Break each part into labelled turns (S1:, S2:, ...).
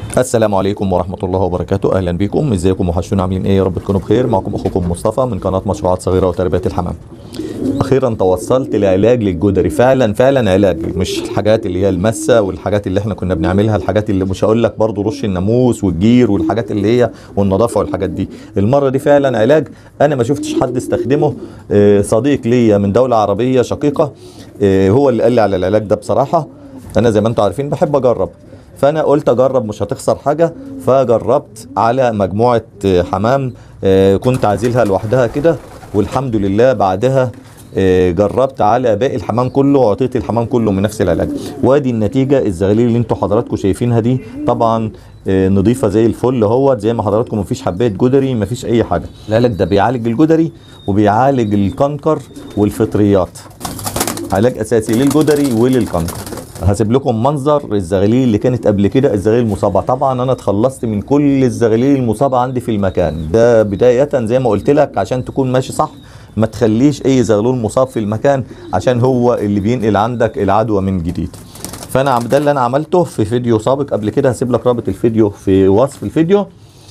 S1: السلام عليكم ورحمة الله وبركاته أهلا بكم ازيكم وحشونا عاملين ايه يا رب تكونوا بخير معكم أخوكم مصطفى من قناة مشروعات صغيرة وتربية الحمام أخيرا توصلت لعلاج للجدري فعلا فعلا علاج مش الحاجات اللي هي المسة والحاجات اللي احنا كنا بنعملها الحاجات اللي مش هقول لك برضو رش الناموس والجير والحاجات اللي هي والنظافة والحاجات دي المرة دي فعلا علاج أنا ما شفتش حد استخدمه آه، صديق ليا من دولة عربية شقيقة آه، هو اللي قال لي على العلاج ده بصراحة أنا زي ما انتم عارفين بحب أجرب فانا قلت اجرب مش هتخسر حاجه فجربت على مجموعه آه، حمام آه، كنت عازلها لوحدها كده والحمد لله بعدها آه، جربت على باقي الحمام كله وعطيت الحمام كله من نفس العلاج وادي النتيجه الزغاليل اللي انتوا حضراتكم شايفينها دي طبعا آه، نظيفه زي الفل اهوت زي ما حضراتكم مفيش حبايه جدري مفيش اي حاجه العلاج ده بيعالج الجدري وبيعالج الكنكر والفطريات علاج اساسي للجدري وللكنكر هسيب لكم منظر الزغاليل اللي كانت قبل كده الزغاليل المصابه طبعا انا اتخلصت من كل الزغاليل المصابه عندي في المكان ده بدايه زي ما قلت لك عشان تكون ماشي صح ما تخليش اي زغلول مصاب في المكان عشان هو اللي بينقل عندك العدوى من جديد فانا عم- ده اللي انا عملته في فيديو سابق قبل كده هسيب لك رابط الفيديو في وصف الفيديو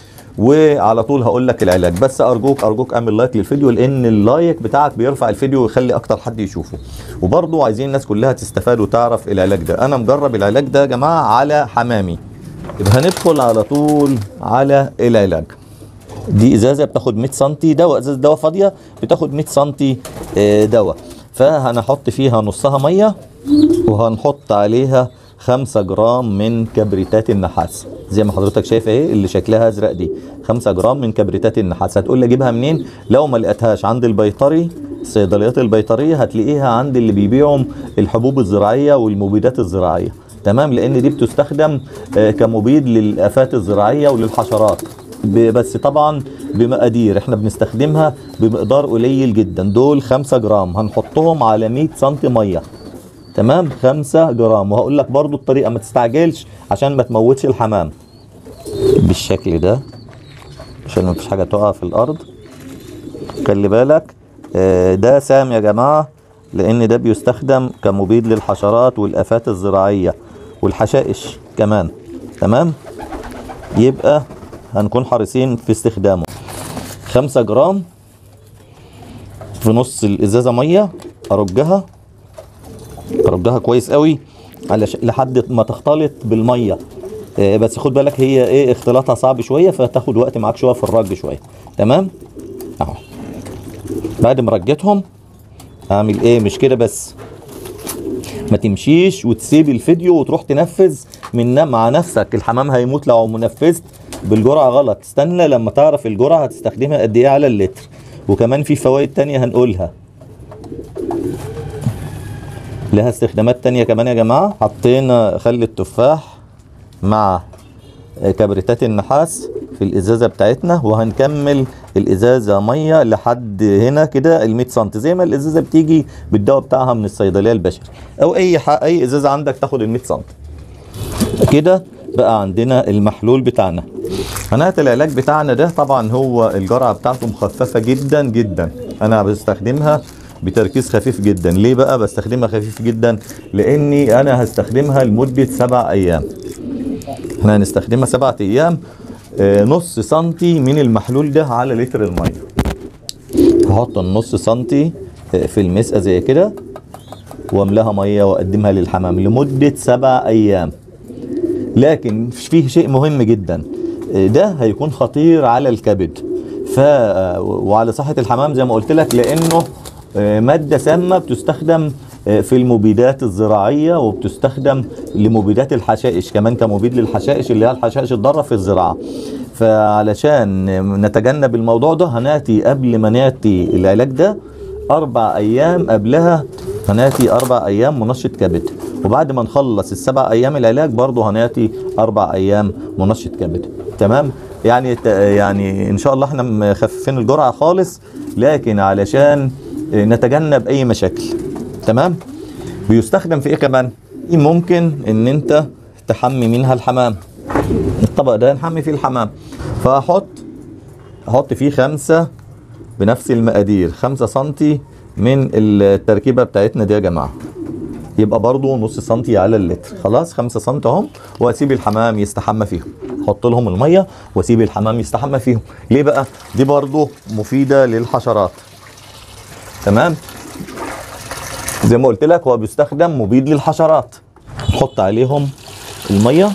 S1: وعلى طول هقول لك العلاج بس ارجوك ارجوك اعمل لايك للفيديو لان اللايك بتاعك بيرفع الفيديو ويخلي اكتر حد يشوفه وبرضو عايزين الناس كلها تستفاد وتعرف العلاج ده انا مجرب العلاج ده يا جماعه على حمامي يبقى هندخل على طول على العلاج دي ازازه بتاخد 100 سم دواء ازازه دواء فاضيه بتاخد 100 سم آه، دواء فهنحط فيها نصها ميه وهنحط عليها 5 جرام من كبريتات النحاس زي ما حضرتك شايف اهي اللي شكلها ازرق دي 5 جرام من كبريتات النحاس هتقول لي اجيبها منين لو ما لقيتهاش عند البيطري الصيدليات البيطريه هتلاقيها عند اللي بيبيعوا الحبوب الزراعيه والمبيدات الزراعيه تمام لان دي بتستخدم آه، كمبيد للافات الزراعيه وللحشرات ب- بس طبعا بمقادير احنا بنستخدمها بمقدار قليل جدا دول 5 جرام هنحطهم على 100 سم ميه تمام 5 جرام وهقول لك برضو الطريقه ما تستعجلش عشان ما تموتش الحمام بالشكل ده عشان ما فيش حاجه تقع في الارض خلي بالك آه، ده سام يا جماعه لان ده بيستخدم كمبيد للحشرات والافات الزراعيه والحشائش كمان تمام يبقى هنكون حريصين في استخدامه 5 جرام في نص الازازه ميه ارجها ارجها كويس قوي علش لحد ما تختلط بالميه آه، بس خد بالك هي ايه اختلاطها صعب شويه فتاخد وقت معاك شويه في الرج شويه تمام اهو بعد ما رجيتهم اعمل ايه مش كده بس ما تمشيش وتسيب الفيديو وتروح تنفذ من مع نفسك الحمام هيموت لو منفذت بالجرعه غلط استنى لما تعرف الجرعه هتستخدمها قد ايه على اللتر وكمان في فوائد تانية هنقولها لها استخدامات تانية كمان يا جماعة حطينا خل التفاح مع كبريتات النحاس في الازازه بتاعتنا وهنكمل الازازه ميه لحد هنا كده ال 100 سم زي ما الازازه بتيجي بالدواء بتاعها من الصيدليه البشري او اي ح... اي ازازه عندك تاخد ال 100 سم كده بقى عندنا المحلول بتاعنا هنات العلاج بتاعنا ده طبعا هو الجرعه بتاعته مخففه جدا جدا انا بستخدمها بتركيز خفيف جدا ليه بقى بستخدمها خفيف جدا لاني انا هستخدمها لمده سبع ايام احنا هنستخدمها سبعة ايام آه، نص سنتي من المحلول ده على لتر الميه هحط النص سنتي آه، في المسقه زي كده واملاها ميه واقدمها للحمام لمده سبع ايام لكن فيه شيء مهم جدا آه، ده هيكون خطير على الكبد ف آه، وعلى صحه الحمام زي ما قلت لك لانه آه، ماده سامه بتستخدم آه، في المبيدات الزراعيه وبتستخدم لمبيدات الحشائش كمان كمبيد للحشائش اللي هي الحشائش الضاره في الزراعه فعلشان نتجنب الموضوع ده هناتي قبل ما ناتي العلاج ده اربع ايام قبلها هناتي اربع ايام منشط كبد وبعد ما نخلص السبع ايام العلاج برضه هناتي اربع ايام منشط كبد تمام يعني ت- يعني ان شاء الله احنا مخففين الجرعه خالص لكن علشان نتجنب اي مشاكل تمام بيستخدم في ايه كمان ممكن ان انت تحمي منها الحمام الطبق ده نحمي فيه الحمام فاحط احط فيه خمسة بنفس المقادير خمسة سنتي من التركيبة بتاعتنا دي يا جماعة يبقى برضو نص سنتي على اللتر خلاص خمسة سنتي اهم واسيب الحمام يستحمى فيهم احط لهم الميه واسيب الحمام يستحمى فيهم ليه بقى دي برضو مفيده للحشرات تمام زي ما قلت لك هو بيستخدم مبيد للحشرات نحط عليهم الميه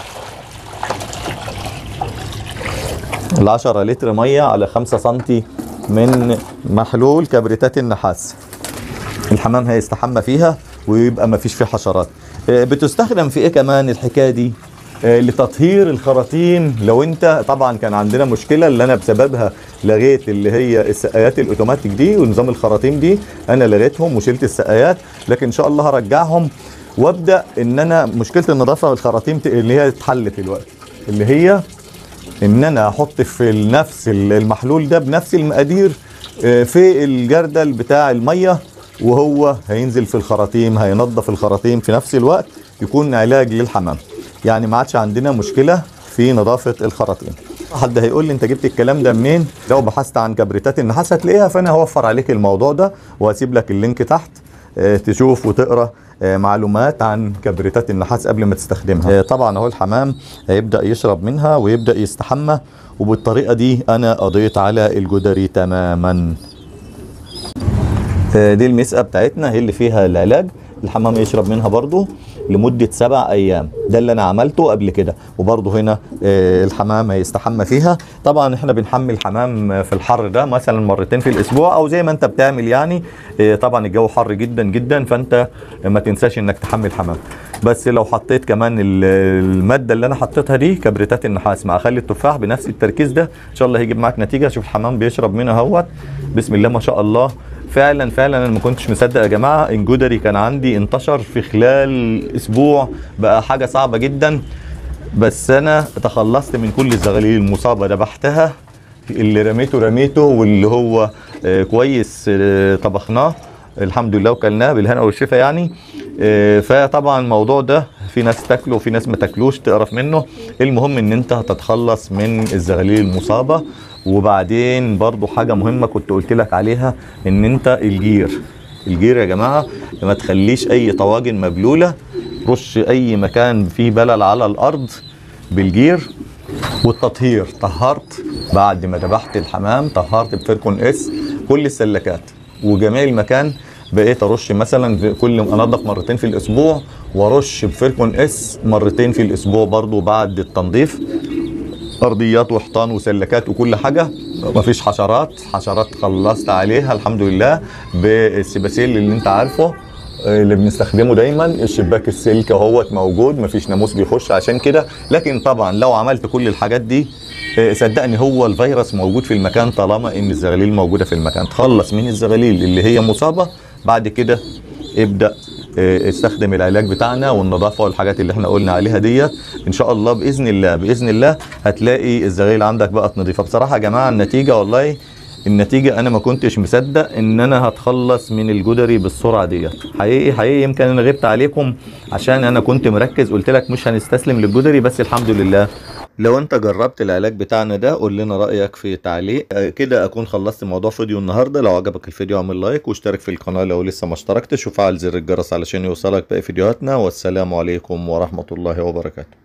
S1: العشرة لتر ميه على خمسة سنتي من محلول كبريتات النحاس الحمام هيستحمى فيها ويبقى ما فيش فيه حشرات آه، بتستخدم في ايه كمان الحكايه دي آه، لتطهير الخراطيم لو انت طبعا كان عندنا مشكله اللي انا بسببها لغيت اللي هي السقايات الاوتوماتيك دي ونظام الخراطيم دي انا لغيتهم وشلت السقايات لكن ان شاء الله هرجعهم وابدا ان انا مشكله النظافه والخراطيم ت- اللي هي اتحلت دلوقتي اللي هي ان انا احط في نفس المحلول ده بنفس المقادير آه، في الجردل بتاع الميه وهو هينزل في الخراطيم هينظف الخراطيم في نفس الوقت يكون علاج للحمام يعني ما عادش عندنا مشكله في نظافه الخراطيم حد هيقول لي انت جبت الكلام ده منين لو بحثت عن كبريتات النحاس هتلاقيها فانا هوفر عليك الموضوع ده وهسيب لك اللينك تحت آه، تشوف وتقرا آه، معلومات عن كبريتات النحاس قبل ما تستخدمها آه، طبعا اهو الحمام هيبدا يشرب منها ويبدا يستحمى وبالطريقه دي انا قضيت على الجدري تماما آه، دي المسقه بتاعتنا هي اللي فيها العلاج الحمام يشرب منها برضو لمدة سبع أيام ده اللي أنا عملته قبل كده وبرضو هنا آه، الحمام هيستحمى فيها طبعا احنا بنحمي الحمام في الحر ده مثلا مرتين في الأسبوع أو زي ما أنت بتعمل يعني آه، طبعا الجو حر جدا جدا فأنت ما تنساش إنك تحمي الحمام بس لو حطيت كمان ال- المادة اللي أنا حطيتها دي كبريتات النحاس مع خل التفاح بنفس التركيز ده إن شاء الله هيجيب معاك نتيجة شوف الحمام بيشرب منها اهوت بسم الله ما شاء الله فعلا فعلا انا ما كنتش مصدق يا جماعه الجدري كان عندي انتشر في خلال اسبوع بقى حاجه صعبه جدا بس انا تخلصت من كل الزغاليل المصابه ذبحتها اللي رميته رميته واللي هو آه، كويس آه، طبخناه الحمد لله وكلناه بالهنا والشفا يعني آه، فطبعا الموضوع ده في ناس تاكله وفي ناس ما تاكلوش تقرف منه المهم ان انت هتتخلص من الزغاليل المصابه وبعدين برضو حاجه مهمه كنت قلت لك عليها ان انت الجير الجير يا جماعه ما تخليش اي طواجن مبلوله رش اي مكان فيه بلل على الارض بالجير والتطهير طهرت بعد ما ذبحت الحمام طهرت بفيركون اس كل السلكات وجميع المكان بقيت ارش مثلا في كل انضف مرتين في الاسبوع وارش بفيركون اس مرتين في الاسبوع برضو بعد التنظيف ارضيات وحيطان وسلكات وكل حاجه مفيش حشرات حشرات خلصت عليها الحمد لله بالسباسيل اللي انت عارفه اللي بنستخدمه دايما الشباك السلك اهوت موجود مفيش ناموس بيخش عشان كده لكن طبعا لو عملت كل الحاجات دي آه، صدقني هو الفيروس موجود في المكان طالما ان الزغاليل موجوده في المكان تخلص من الزغاليل اللي هي مصابه بعد كده ابدا آه، استخدم العلاج بتاعنا والنظافه والحاجات اللي احنا قلنا عليها ديت ان شاء الله باذن الله باذن الله هتلاقي الزغاليل عندك بقت نظيفه بصراحه يا جماعه النتيجه والله النتيجة أنا ما كنتش مصدق إن أنا هتخلص من الجدري بالسرعة ديت حقيقي حقيقي يمكن أنا غبت عليكم عشان أنا كنت مركز قلت لك مش هنستسلم للجدري بس الحمد لله لو انت جربت العلاج بتاعنا ده قول لنا رأيك في تعليق آه، كده اكون خلصت موضوع فيديو النهارده لو عجبك الفيديو اعمل لايك واشترك في القناة لو لسه ما اشتركتش وفعل زر الجرس علشان يوصلك باقي فيديوهاتنا والسلام عليكم ورحمة الله وبركاته